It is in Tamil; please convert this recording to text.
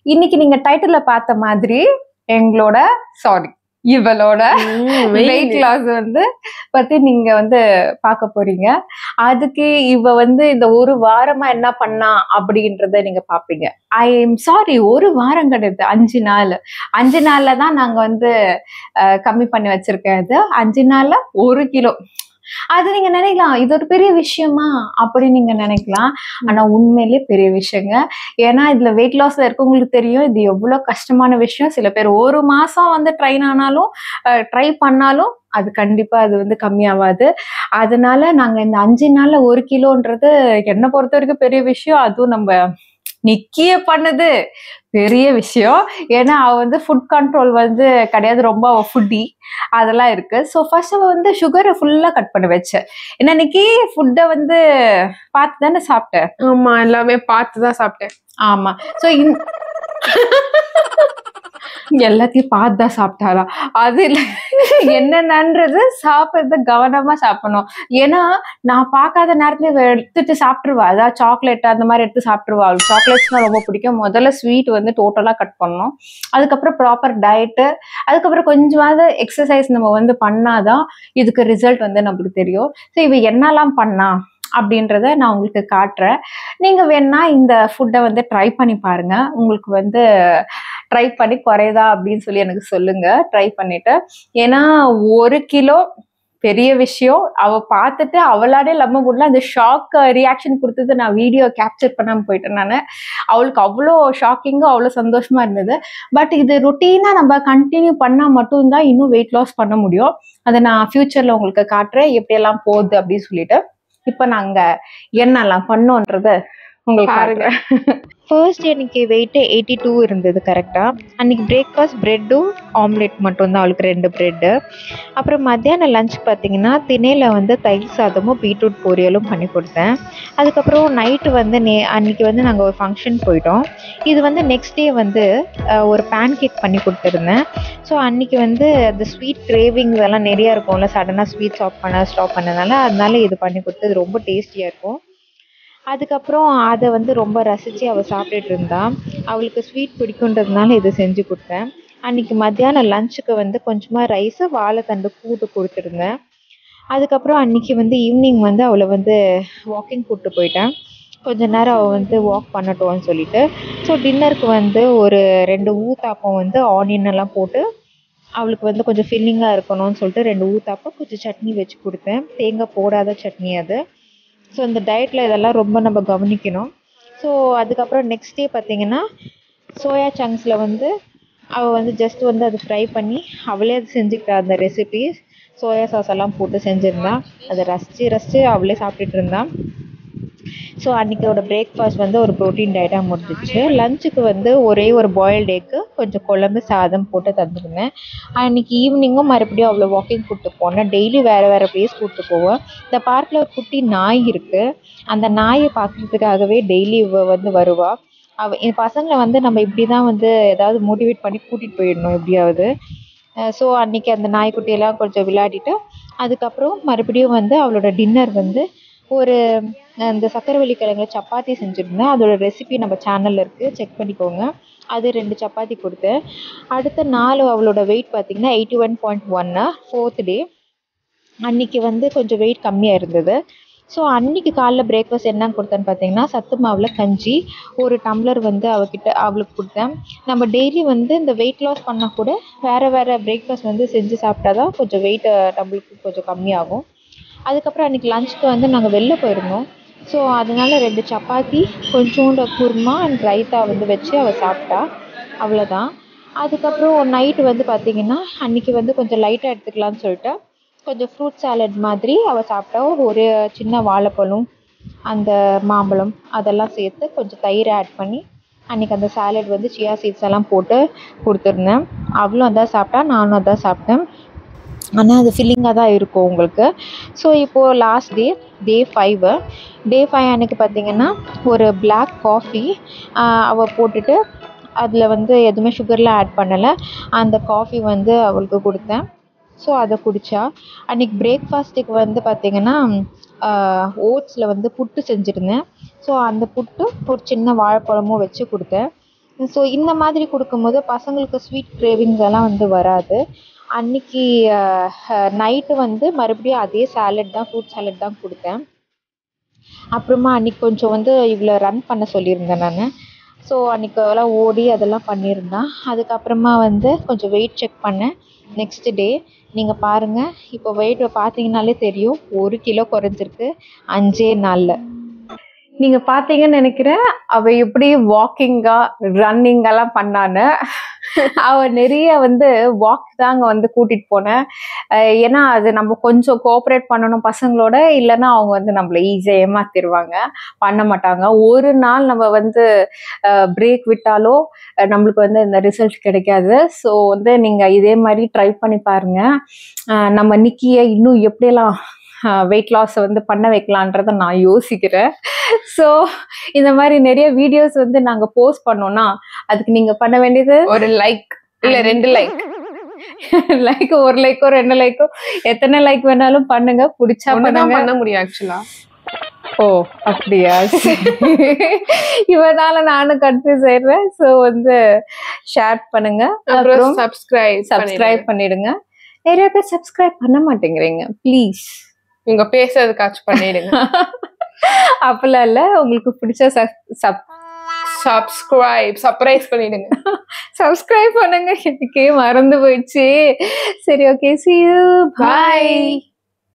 இன்னைக்கு நீங்க டைட்டில்ல பார்த்த மாதிரி எங்களோட சாரி இவளோட வெயிட் லாஸ் வந்து பத்தி நீங்க வந்து பார்க்க போறீங்க அதுக்கு இவ வந்து இந்த ஒரு வாரமா என்ன பண்ணா அப்படின்றத நீங்க பாப்பீங்க ஐ எம் சாரி ஒரு வாரம் கிடையாது அஞ்சு நாள் அஞ்சு நாள்ல தான் நாங்க வந்து அஹ், கம்மி பண்ணி வச்சிருக்கேன் இது அஞ்சு நாள்ல ஒரு கிலோ அது நீங்க நினைக்கலாம் இது ஒரு பெரிய விஷயமா அப்படின்னு நீங்க நினைக்கலாம் ஆனா உண்மையிலேயே பெரிய விஷயங்க ஏன்னா இதுல வெயிட் லாஸ்ல இருக்கவங்களுக்கு தெரியும் இது எவ்வளவு கஷ்டமான விஷயம் சில பேர் ஒரு மாசம் வந்து ட்ரைன் ஆனாலும் ட்ரை பண்ணாலும் அது கண்டிப்பா அது வந்து கம்மியாகாது அதனால நாங்க இந்த அஞ்சு நாள்ல ஒரு கிலோன்றது என்னை பொறுத்த வரைக்கும் பெரிய விஷயம் அதுவும் நம்ம நிக்கிய பண்ணது பெரிய விஷயம் ஏன்னா அவ வந்து ஃபுட் கண்ட்ரோல் வந்து கிடையாது ரொம்ப அவ ஃபுட்டி அதெல்லாம் இருக்கு ஸோ ஃபர்ஸ்ட் அவ வந்து சுகரை ஃபுல்லா கட் பண்ண வச்சேன் ஏன்னா இன்னைக்கு ஃபுட்டை வந்து பார்த்து தானே சாப்பிட்டேன் ஆமா எல்லாமே பார்த்து தான் சாப்பிட்டேன் ஆமா ஸோ எல்லாத்தையும் பார்த்து தான் சாப்பிட்டாரா அது இல்லை என்னென்னன்றது சாப்பிட்றது கவனமா சாப்பிடணும் ஏன்னா நான் பார்க்காத நேரத்துல இவ எடுத்துட்டு சாப்பிட்டுருவா அதாவது சாக்லேட் அந்த மாதிரி எடுத்து சாப்பிட்டுருவா அவளுக்கு சாக்லேட்ஸ்னா ரொம்ப பிடிக்கும் முதல்ல ஸ்வீட் வந்து டோட்டலா கட் பண்ணணும் அதுக்கப்புறம் ப்ராப்பர் டயட்டு அதுக்கப்புறம் கொஞ்சமாவது எக்ஸசைஸ் நம்ம வந்து பண்ணாதான் இதுக்கு ரிசல்ட் வந்து நம்மளுக்கு தெரியும் ஸோ இவ என்னெல்லாம் பண்ணா அப்படின்றத நான் உங்களுக்கு காட்டுறேன் நீங்க வேணா இந்த ஃபுட்டை வந்து ட்ரை பண்ணி பாருங்க உங்களுக்கு வந்து ட்ரை பண்ணி குறையுதா அப்படின்னு சொல்லி எனக்கு சொல்லுங்க ட்ரை பண்ணிட்டு ஏன்னா ஒரு கிலோ பெரிய விஷயம் அவ பார்த்துட்டு அவளாடே லம்ம முடியல அந்த ஷாக் ரியாக்ஷன் கொடுத்தது நான் வீடியோ கேப்சர் பண்ணாம போயிட்டேன் நான் அவளுக்கு அவ்வளோ ஷாக்கிங்கும் அவ்வளோ சந்தோஷமா இருந்தது பட் இது ருட்டீனா நம்ம கண்டினியூ பண்ணா மட்டும்தான் இன்னும் வெயிட் லாஸ் பண்ண முடியும் அதை நான் ஃபியூச்சர்ல உங்களுக்கு காட்டுறேன் எப்படியெல்லாம் போகுது அப்படின்னு சொல்லிட்டு இப்போ நாங்க என்னெல்லாம் பண்ணோன்றத உங்களுக்கு பாருங்க. ஃபர்ஸ்ட் எனக்கு வெயிட்டு எயிட்டி டூ இருந்தது கரெக்டாக அன்றைக்கி பிரேக்ஃபாஸ்ட் ப்ரெட்டும் ஆம்லெட் மட்டும்தான் அவளுக்கு ரெண்டு ப்ரெட்டு அப்புறம் மத்தியானம் லஞ்ச் பார்த்தீங்கன்னா திணையில் வந்து தயிர் சாதமும் பீட்ரூட் பொரியலும் பண்ணி கொடுத்தேன் அதுக்கப்புறம் நைட்டு வந்து நே அன்றைக்கி வந்து நாங்கள் ஒரு ஃபங்க்ஷன் போயிட்டோம் இது வந்து நெக்ஸ்ட் டே வந்து அஹ், ஒரு பேன் கேக் பண்ணி கொடுத்துருந்தேன் ஸோ அன்றைக்கி வந்து அந்த ஸ்வீட் கிரேவிங்ஸ் எல்லாம் நிறையா இருக்கும்ல சடனாக ஸ்வீட் ஸ்டாப் பண்ண ஸ்டாப் பண்ணனால அதனால இது பண்ணி கொடுத்தது ரொம்ப டேஸ்டியாக இருக்கும் அதுக்கப்புறம் அதை வந்து ரொம்ப ரசித்து அவள் சாப்பிட்டுட்டு இருந்தா அவளுக்கு ஸ்வீட் பிடிக்குன்றதுனால இது செஞ்சு கொடுத்தேன் அன்றைக்கி மத்தியானம் லஞ்சுக்கு வந்து கொஞ்சமாக ரைஸு வாழைத்தண்டு கூட்டு கொடுத்துருந்தேன் அதுக்கப்புறம் அன்றைக்கி வந்து ஈவினிங் வந்து அவளை வந்து வாக்கிங் கூப்பிட்டு போயிட்டேன் கொஞ்ச நேரம் அவள் வந்து வாக் பண்ணட்டும்னு சொல்லிட்டு ஸோ டின்னருக்கு வந்து ஒரு ரெண்டு ஊத்தாப்பம் வந்து ஆனியன் எல்லாம் போட்டு அவளுக்கு வந்து கொஞ்சம் ஃபில்லிங்காக இருக்கணும்னு சொல்லிட்டு ரெண்டு ஊத்தாப்பம் கொஞ்சம் சட்னி வச்சு கொடுத்தேன் தேங்காய் போடாத சட்னி அது ஸோ இந்த டயட்டில் இதெல்லாம் ரொம்ப நம்ம கவனிக்கணும் ஸோ அதுக்கப்புறம் நெக்ஸ்ட் டே பார்த்தீங்கன்னா சோயா சங்க்ஸில் வந்து அவள் வந்து ஜஸ்ட் வந்து அது ஃப்ரை பண்ணி அவளே அது செஞ்சுக்கிட்டா அந்த ரெசிபி சோயா சாஸ் எல்லாம் போட்டு செஞ்சுருந்தா அதை ரசித்து ரசித்து அவளே சாப்பிட்டுட்டு இருந்தா ஸோ அன்றைக்கோட பிரேக்ஃபாஸ்ட் வந்து ஒரு ப்ரோட்டீன் டயட்டாக முடிஞ்சிச்சு லஞ்சுக்கு வந்து ஒரே ஒரு பாயில்டு எக்கு கொஞ்சம் குழம்பு சாதம் போட்டு தந்துருந்தேன் அன்றைக்கி ஈவினிங்கும் மறுபடியும் அவ்வளோ வாக்கிங் கூப்பிட்டு போனேன் டெய்லி வேறு வேறு பிளேஸ் கூப்பிட்டு போவேன் இந்த பார்க்கில் ஒரு குட்டி நாய் இருக்குது அந்த நாயை பார்க்குறதுக்காகவே டெய்லி இவ வந்து வருவா அவ என் பசங்களை வந்து நம்ம இப்படி தான் வந்து ஏதாவது மோட்டிவேட் பண்ணி கூட்டிகிட்டு போயிடணும் எப்படியாவது ஸோ அன்றைக்கி அந்த நாய்க்குட்டியெல்லாம் கொஞ்சம் விளையாடிட்டு அதுக்கப்புறம் மறுபடியும் வந்து அவளோட டின்னர் வந்து ஒரு அந்த சக்கரவள்ளி கிழங்குல சப்பாத்தி செஞ்சுருந்தேன் அதோட ரெசிபி நம்ம சேனலில் இருக்குது செக் பண்ணிக்கோங்க அது ரெண்டு சப்பாத்தி கொடுத்தேன் அடுத்த நாள் அவளோட வெயிட் பார்த்தீங்கன்னா எயிட்டி ஒன் பாயிண்ட் ஒன்னு ஃபோர்த் டே அன்னைக்கு வந்து கொஞ்சம் வெயிட் கம்மியாக இருந்தது ஸோ அன்னைக்கு காலைல பிரேக்ஃபாஸ்ட் என்ன கொடுத்தேன்னு பார்த்தீங்கன்னா சத்து மாவில் கஞ்சி ஒரு டம்ளர் வந்து அவகிட்ட அவளுக்கு கொடுத்தேன் நம்ம டெய்லி வந்து இந்த வெயிட் லாஸ் பண்ணால் கூட வேறு வேறு பிரேக்ஃபாஸ்ட் வந்து செஞ்சு சாப்பிட்டா தான் கொஞ்சம் வெயிட் நம்மளுக்கு கொஞ்சம் கம்மியாகும் அதுக்கப்புறம் அன்றைக்கி லஞ்சுக்கு வந்து நாங்கள் வெளில போயிருந்தோம் ஸோ அதனால ரெண்டு சப்பாத்தி கொஞ்சோண்டு குருமா அண்ட் ரைத்தா வந்து வச்சு அவள் சாப்பிட்டா அவ்வளோதான் அதுக்கப்புறம் நைட்டு வந்து பார்த்திங்கன்னா அன்றைக்கி வந்து கொஞ்சம் லைட்டாக எடுத்துக்கலாம்னு சொல்லிட்டு கொஞ்சம் ஃப்ரூட் சாலட் மாதிரி அவள் சாப்பிட்டா ஒரு சின்ன வாழைப்பழம் அந்த மாம்பழம் அதெல்லாம் சேர்த்து கொஞ்சம் தயிர் ஆட் பண்ணி அன்றைக்கி அந்த சாலட் வந்து சியா சீட்ஸ் எல்லாம் போட்டு கொடுத்துருந்தேன் அவளும் அதான் சாப்பிட்டா நானும் அதான் சாப்பிட்டேன் ஆனால் அது ஃபில்லிங்காக தான் இருக்கும் உங்களுக்கு ஸோ இப்போது last day day five day five அன்னைக்கு பார்த்தீங்கன்னா ஒரு பிளாக் காஃபி அவள் போட்டுட்டு அதில் வந்து எதுவுமே சுகர்லாம் ஆட் பண்ணலை அந்த காஃபி வந்து அவளுக்கு கொடுத்தேன் ஸோ அதை குடித்தா அன்றைக்கி பிரேக்ஃபாஸ்ட்டுக்கு வந்து பார்த்திங்கன்னா ஓட்ஸில் வந்து புட்டு செஞ்சுருந்தேன் ஸோ அந்த புட்டு ஒரு சின்ன வாழைப்பழமும் வச்சு கொடுத்தேன் ஸோ இந்த மாதிரி கொடுக்கும்போது பசங்களுக்கு ஸ்வீட் கிரேவிங்ஸ் எல்லாம் வந்து வராது அன்னைக்கு நைட்டு வந்து மறுபடியும் அதே சாலட் தான் ஃப்ரூட் சாலட் தான் கொடுத்தேன் அப்புறமா அன்னைக்கு கொஞ்சம் வந்து இவ்வளோ ரன் பண்ண சொல்லியிருந்தேன் நான் ஸோ அன்றைக்கி எல்லாம் ஓடி அதெல்லாம் பண்ணியிருந்தான் அதுக்கப்புறமா வந்து கொஞ்சம் வெயிட் செக் பண்ணேன் நெக்ஸ்ட் டே நீங்கள் பாருங்கள் இப்போ வெயிட் பார்த்தீங்கனாலே தெரியும் ஒரு கிலோ குறைஞ்சிருக்கு அஞ்சே நாளில் நீங்க பாத்தீங்கன்னு நினைக்கிறேன் அவ எப்படி வாக்கிங்கா ரன்னிங் எல்லாம் பண்ணான்னு அவ நிறைய வந்து வாக் தாங்க வந்து கூட்டிட்டு போனேன் அஹ் ஏன்னா அது நம்ம கொஞ்சம் கோஆப்ரேட் பண்ணணும் பசங்களோட இல்லைன்னா அவங்க வந்து நம்மள ஈஸியா ஏமாத்திடுவாங்க பண்ண மாட்டாங்க ஒரு நாள் நம்ம வந்து பிரேக் விட்டாலோ அஹ் நம்மளுக்கு வந்து இந்த ரிசல்ட் கிடைக்காது ஸோ வந்து நீங்க இதே மாதிரி ட்ரை பண்ணி பாருங்க அஹ் நம்ம நிக்கிய இன்னும் எப்படியெல்லாம் வெயிட் லாஸ் வந்து பண்ண வைக்கலான்றத நான் யோசிக்கிறேன் ஸோ இந்த மாதிரி நிறைய வீடியோஸ் வந்து நாங்க போஸ்ட் பண்ணோம்னா அதுக்கு நீங்க பண்ண வேண்டியது ஒரு லைக் இல்ல ரெண்டு லைக் லைக் ஒரு லைக்கோ ரெண்டு லைக்கோ எத்தனை லைக் வேணாலும் பண்ணுங்க பிடிச்சா ஒண்ணுதான் பண்ணுங்க பண்ண முடியும் ஆக்சுவலா ஓ அப்படியா சரி. இவனால நானும் கன்ஃபியூஸ் ஆயிடுறேன் ஸோ வந்து ஷேர் பண்ணுங்க அப்புறம் அப்புறம் சப்ஸ்கிரைப் சப்ஸ்கிரைப் பண்ணிடுங்க நிறைய பேர் சப்ஸ்கிரைப் பண்ண மாட்டேங்கிறீங்க ப்ளீஸ் உங்க பேசுறதுக்காச்சும் பண்ணிடுங்க அப்பெல்லாம் இல்ல உங்களுக்கு பிடிச்ச சப் சப்ஸ்கிரைப் சர்ப்ரைஸ் பண்ணிடுங்க சப்ஸ்கிரைப் பண்ணுங்க எனக்கே மறந்து போயிடுச்சு சரி okay see you Bye. bye